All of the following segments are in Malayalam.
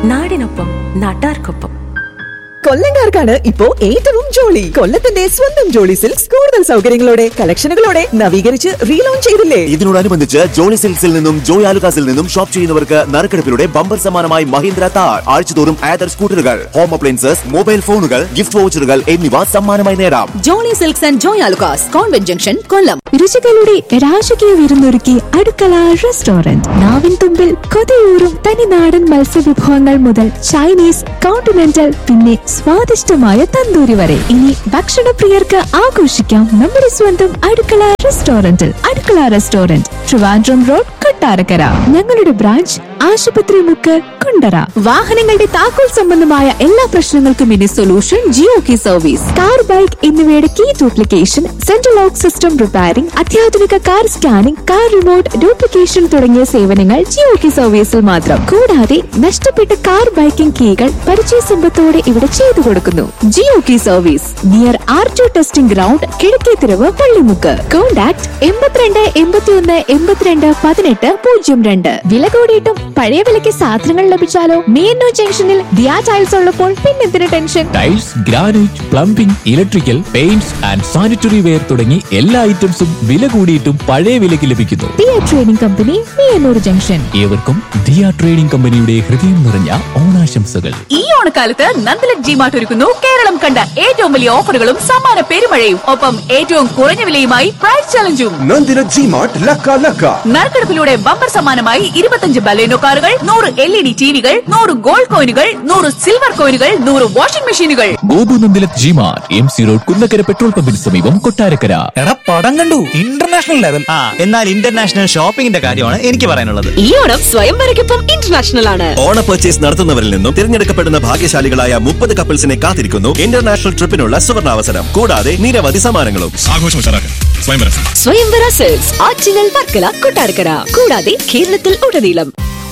നാടിനൊപ്പം നാട്ടാർക്കൊപ്പം കൊല്ലങ്കാർക്കാണ് ഇപ്പോ ഏറ്റവും ജോളി കൊല്ലത്തിന്റെ സ്വന്തം ജോളി സിൽക്സ് കൂടുതൽ സൗകര്യങ്ങളോടെ കളക്ഷനുകളോടെ നവീകരിച്ച് റീലോഞ്ച് ചെയ്തില്ലേ ഇതിനോടനുബന്ധിച്ച് ജോളി സിൽക്സിൽ നിന്നും ജോയ് ആലുകാസിൽ നിന്നും ഷോപ്പ് ചെയ്യുന്നവർക്ക് നറുക്കെടുപ്പിലൂടെ ബമ്പർ സമ്മാനമായി മഹീന്ദ്ര താർ ആഴ്ചതോറും ആദർ സ്കൂട്ടറുകൾ ഹോം അപ്ലയൻസസ് മൊബൈൽ ഫോണുകൾ ഗിഫ്റ്റ് വൗച്ചറുകൾ എന്നിവ സമ്മാനമായി നേടാം Jolly Silks and Joy Alukkas convent junction Kollam രുചികളുടെ രാജകീയ വിരുന്നൊരുക്കി അടുക്കള റെസ്റ്റോറന്റ് നാവിൻ തുമ്പിൽ കൊതിയൂറും തനിനാടൻ മത്സ്യവിഭവങ്ങൾ മുതൽ ചൈനീസ് കോണ്ടിനെന്റൽ പിന്നെ സ്വാദിഷ്ടമായ തന്തൂരി വരെ ഇനി ഭക്ഷണപ്രിയർക്ക് ആഘോഷിക്കാം നമ്മുടെ സ്വന്തം അടുക്കള റെസ്റ്റോറന്റിൽ അടുക്കള റെസ്റ്റോറന്റ് ട്രിവാൻഡ്രം റോഡ് കൊട്ടാരക്കര ഞങ്ങളുടെ ബ്രാഞ്ച് ആശുപത്രി മുക്ക് കുണ്ടറ വാഹനങ്ങളുടെ താക്കോൽ സംബന്ധമായ എല്ലാ പ്രശ്നങ്ങൾക്കും ഇനി solution Jio key service car bike എന്നിവയുടെ key duplication central lock system repairing അത്യാധുനിക car scanning car remote duplication തുടങ്ങിയ സേവനങ്ങൾ ജിയോ കി സർവീസിൽ മാത്രം കൂടാതെ നഷ്ടപ്പെട്ട കാർ ബൈക്കിംഗ് കീകൾ പരിചയ സമ്പത്തോടെ ഇവിടെ ചെയ്തു കൊടുക്കുന്നു Jio key service near R T testing ground Kizhakkethiravu Pallimukku contact എൺപത്തിരണ്ട് എൺപത്തിയൊന്ന് എൺപത്തിരണ്ട് പതിനെട്ട് പൂജ്യം രണ്ട് വില കൂടിയിട്ടും പഴയ വിലയ്ക്ക് സാധനങ്ങൾ ലഭിച്ചാലോ മിയന്നൂർ ജംഗ്ഷനിൽ ദിയാ ടൈൽസ് ഉള്ളപ്പോൾ പിന്നെന്തിന് tension tiles granite plumbing electrical paints and sanitary ware തുടങ്ങി എല്ലാ ഐറ്റംസും വില കൂടിയിട്ടും പഴയ വിലയ്ക്ക് ലഭിക്കുന്നു Diya trading company Miyannoor junction ഏവർക്കും ദിയ ട്രേഡിംഗ് കമ്പനിയുടെ ഹൃദയം നിറഞ്ഞ ഓണാശംസകൾ ഈ ഓണക്കാലത്ത് നന്ദലക് ജി മാർട്ട് ഒരുക്കുന്നു കേരളം കണ്ട ഏറ്റവും വലിയ ഓഫറുകളും സമ്മാന പെരുമഴയും ഒപ്പം ഏറ്റവും കുറഞ്ഞ വിലയുമായി പ്രൈസ് ചലഞ്ചും നന്ദിന ജി മാർട്ട് ലക്ക ലക്ക നറുക്കെടുപ്പിലൂടെ ബമ്പർ സമ്മാനമായി ഇരുപത്തഞ്ച് ബലേനോ കാറുകൾ നൂറ് എൽ ഇ ഡി ടിവികൾ നൂറ് ഗോൾഡ് കോയിനുകൾ നൂറ് സിൽവർ കോയിനുകൾ നൂറ് വാഷിംഗ് മെഷീനുകൾ Gopu Nandilath G mart M C road Kunnakkara petrol പമ്പിന് സമീപം കൊട്ടാരക്കര എടാ പടം കണ്ടു ഇന്റർനാഷണൽ ലെവൽ ആ എന്നാൽ ഇന്റർനാഷണൽ ഷോപ്പിംഗിന്റെ കാര്യമാണ് എനിക്ക് പറയാനുള്ളത് ഈ ഓണം സ്വയംവരയ്ക്കൊപ്പം ഇന്റർനാഷണൽ ആണ് ഓണ പർച്ചേസ് നടത്തുന്നവരിൽ നിന്നും തിരഞ്ഞെടുക്കപ്പെടുന്ന ഭാഗ്യശാലികളായ മുപ്പത് കപ്പിൾസിനെ കാത്തിരിക്കുന്നു ഇന്റർനാഷണൽ ട്രിപ്പിനുള്ള സുവർണാവസരം കൂടാതെ നിരവധി സമ്മാനങ്ങളും ആഘോഷം ഉഷാറാക്കാൻ സ്വയംവരം സ്വയംവര സെൽസ് ആറ്റിങ്ങൽ വർക്കല കൊട്ടാരക്കര കൂടാതെ കേരളത്തിൽ ഉടനീളം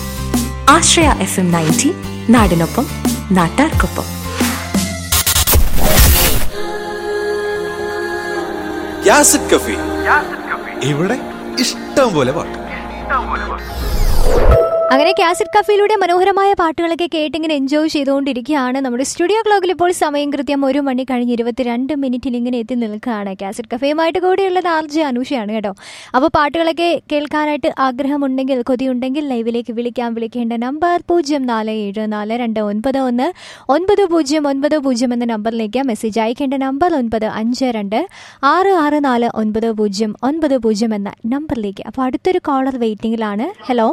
ആശ്രയ എഫ് എം നയൻറ്റി നാടിനൊപ്പം നാട്ടാർക്കൊപ്പം യാസിഡ് കഫി ഇവിടെ ഇഷ്ടം പോലെ പാട്ട് അങ്ങനെ കാസറ്റ് കഫയിലൂടെ മനോഹരമായ പാട്ടുകളൊക്കെ കേട്ടിങ്ങനെ എൻജോയ് ചെയ്തുകൊണ്ടിരിക്കുകയാണ് നമ്മുടെ സ്റ്റുഡിയോ ക്ലോക്കിൽ ഇപ്പോൾ സമയം കൃത്യം ഒരു മണി കഴിഞ്ഞ് ഇരുപത്തിരണ്ട് മിനിറ്റിൽ ഇങ്ങനെ എത്തി നിൽക്കുകയാണ് കാസറ്റ് കഫയുമായിട്ട് കൂടെയുള്ളത് ആർ ജെ അനുഷയാണ് കേട്ടോ അപ്പോൾ പാട്ടുകളൊക്കെ കേൾക്കാനായിട്ട് ആഗ്രഹമുണ്ടെങ്കിൽ കൊതിയുണ്ടെങ്കിൽ ലൈവിലേക്ക് വിളിക്കാൻ വിളിക്കേണ്ട നമ്പർ പൂജ്യം നാല് ഏഴ് നാല് രണ്ട് ഒൻപത് ഒന്ന് ഒൻപത് പൂജ്യം ഒൻപത് പൂജ്യം എന്ന നമ്പറിലേക്ക് മെസ്സേജ് അയക്കേണ്ട നമ്പർ ഒൻപത് അഞ്ച് രണ്ട് ആറ് ആറ് നാല് ഒൻപത് പൂജ്യം ഒൻപത് പൂജ്യം എന്ന നമ്പറിലേക്ക് അപ്പോൾ അടുത്തൊരു കോളർ വെയിറ്റിംഗിലാണ് ഹലോ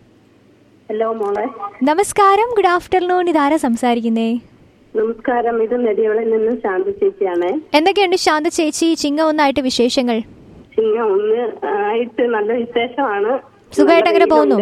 ഹലോ മോളെ നമസ്കാരം ഗുഡ് ആഫ്റ്റർനൂൺ ഇതാരാ സംസാരിക്കുന്നേ നമസ്കാരം ഇത് നെടിയോളിൽ നിന്ന് ശാന്തി ചേച്ചിയാണ് എന്തൊക്കെയുണ്ട് ശാന്ത ചേച്ചി ചിങ്ങ ഒന്നായിട്ട് വിശേഷങ്ങൾ ചിങ്ങം ഒന്ന് ആയിട്ട് നല്ല വിശേഷമാണ് സുഖമായിട്ട് അങ്ങനെ പോകുന്നു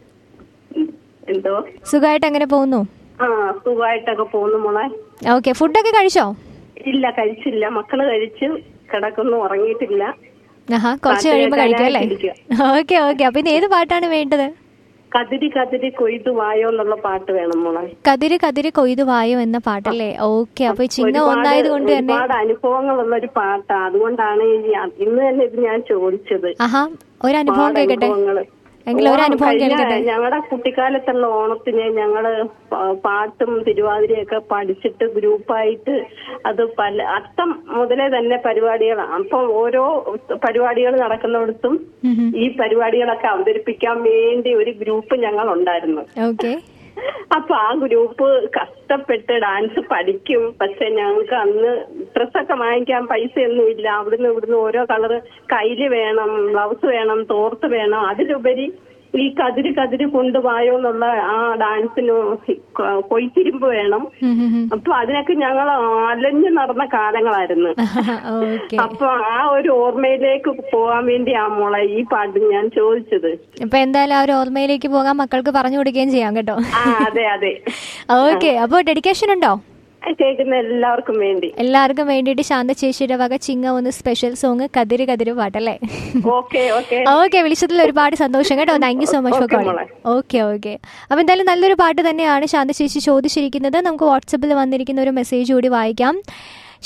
ഉം, എന്തോ സുഖമായിട്ട് അങ്ങനെ പോകുന്നു ആ സുഖമായിട്ടൊക്കെ പോകുന്നു മോളെ ഓക്കെ ഫുഡൊക്കെ കഴിച്ചോ ഇല്ല കഴിച്ചില്ല മക്കള് കഴിച്ച് കിടക്കുന്നു ഉറങ്ങിയിട്ടില്ല ആഹാ കുറച്ച് കഴിയുമ്പോൾ കഴിക്കും അല്ലേ ഓക്കെ ഓക്കെ അപ്പൊ ഇന്ന് ഏത് പാട്ടാണ് വേണ്ടത് കതിരി കതിരി കൊയ്തു വായോ എന്നുള്ള പാട്ട് വേണം മോളെ കതിര് കതിര് കൊയ്തു വായോ എന്ന പാട്ടല്ലേ ഓക്കെ അപ്പൊ ഈ ചിങ്ങ ഒരുപാട് ഒന്നായത് കൊണ്ട് തന്നെ ഒരുപാട് അനുഭവങ്ങളുള്ള ഒരു പാട്ടാ അതുകൊണ്ടാണ് ഈ ഇന്ന് തന്നെ ഇത് ഞാൻ ചോദിച്ചത് ആഹാ ഒരു അനുഭവം ഒരുപാട് കേൾക്കട്ടെ അനുഭവങ്ങള്. എങ്കിലും ഒരു ഓണം അനുഭവം കഴിഞ്ഞ കേൾക്കട്ടെ ഞങ്ങളുടെ കുട്ടിക്കാലത്തുള്ള ഓണത്തിന് ഞങ്ങള് പ- പാട്ടും തിരുവാതിരയൊക്കെ പഠിച്ചിട്ട് ഗ്രൂപ്പായിട്ട് അത് പല അത്തം മുതലേ തന്നെ പരിപാടികളാണ് അപ്പം ഓരോ പരിപാടികൾ നടക്കുന്നിടത്തും ഈ പരിപാടികളൊക്കെ അവതരിപ്പിക്കാൻ വേണ്ടി ഒരു ഗ്രൂപ്പ് ഞങ്ങൾ ഉണ്ടായിരുന്നു ഓക്കെ അപ്പൊ ആ ഗ്രൂപ്പ് കഷ്ടപ്പെട്ട് ഡാൻസ് പഠിക്കും പക്ഷെ ഞങ്ങൾക്ക് അന്ന് ഡ്രസ്സൊക്കെ വാങ്ങിക്കാൻ പൈസയൊന്നും ഇല്ല അവിടുന്ന് ഇവിടുന്ന് ഓരോ കളറ് കയ്യില് വേണം ബ്ലൗസ് വേണം തോർത്ത് വേണം അതിലുപരി ഈ കതിര് കതിര് കൊണ്ടുപോയോ എന്നുള്ള ആ ഡാൻസിന് കൊ- കൊയ്ത്തിരിമ്പ് വേണം അപ്പൊ അതിനൊക്കെ ഞങ്ങൾ അലഞ്ഞു നടന്ന കാലങ്ങളായിരുന്നു ഓക്കെ അപ്പൊ ആ ഒരു ഓർമ്മയിലേക്ക് പോകാൻ വേണ്ടിയാ മോളെ ഈ പാട്ട് ഞാൻ ചോദിച്ചത് അപ്പൊ എന്തായാലും ആ ഒരു ഓർമ്മയിലേക്ക് പോകാൻ മക്കൾക്ക് പറഞ്ഞു കൊടുക്കുകയും ചെയ്യാം കേട്ടോ ആ അതെ അതെ ഓക്കെ അപ്പൊ ഡെഡിക്കേഷൻ ഉണ്ടോ കേൾക്കുന്ന എല്ലാവർക്കും വേണ്ടി എല്ലാവർക്കും വേണ്ടിയിട്ട് ശാന്ത ചേച്ചിയുടെ വക ചിങ്ങ ഒന്ന് സ്പെഷ്യൽ സോങ് കതിര് കതിര് പാട്ടല്ലേ ഓക്കെ ഓക്കെ ഓക്കെ വിളിച്ചതിൽ ഒരുപാട് സന്തോഷം കേട്ടോ thank you so much for Okay, calling മോളെ. ഓക്കെ ഓക്കെ അപ്പൊ എന്തായാലും നല്ലൊരു പാട്ട് തന്നെയാണ് ശാന്ത ചേച്ചി ചോദിച്ചിരിക്കുന്നത് നമുക്ക് വാട്സപ്പിൽ വന്നിരിക്കുന്ന ഒരു മെസ്സേജ് കൂടി വായിക്കാം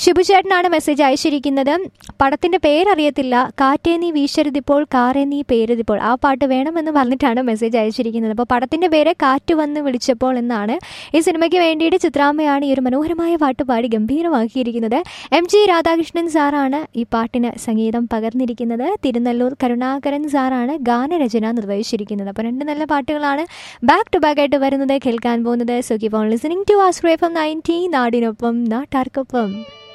ശിബുചേട്ടനാണ് മെസ്സേജ് അയച്ചിരിക്കുന്നത് പടത്തിന്റെ പേരറിയത്തില്ല കാറ്റേ നീ വീശരുതിപ്പോൾ കാറേ നീ പേരുതിപ്പോൾ ആ പാട്ട് വേണമെന്ന് പറഞ്ഞിട്ടാണ് മെസ്സേജ് അയച്ചിരിക്കുന്നത് അപ്പോൾ പടത്തിന്റെ പേര് കാറ്റ് വന്ന് വിളിച്ചപ്പോൾ എന്നാണ് ഈ സിനിമയ്ക്ക് വേണ്ടിയിട്ട് ചിത്രാമ്മയാണ് ഈ ഒരു മനോഹരമായ പാട്ട് പാടി ഗംഭീരമാക്കിയിരിക്കുന്നത് എം ജി രാധാകൃഷ്ണൻ സാറാണ് ഈ പാട്ടിന് സംഗീതം പകർന്നിരിക്കുന്നത് തിരുനെല്ലൂർ കരുണാകരൻ സാറാണ് ഗാനരചന നിർവഹിച്ചിരിക്കുന്നത് അപ്പോൾ രണ്ട് നല്ല പാട്ടുകളാണ് ബാക്ക് ടു ബാക്ക് ആയിട്ട് വരുന്നത് കേൾക്കാൻ പോകുന്നത് so keep on listening to Aster FM ninety നാടിനൊപ്പം നാട്ടാർക്കൊപ്പം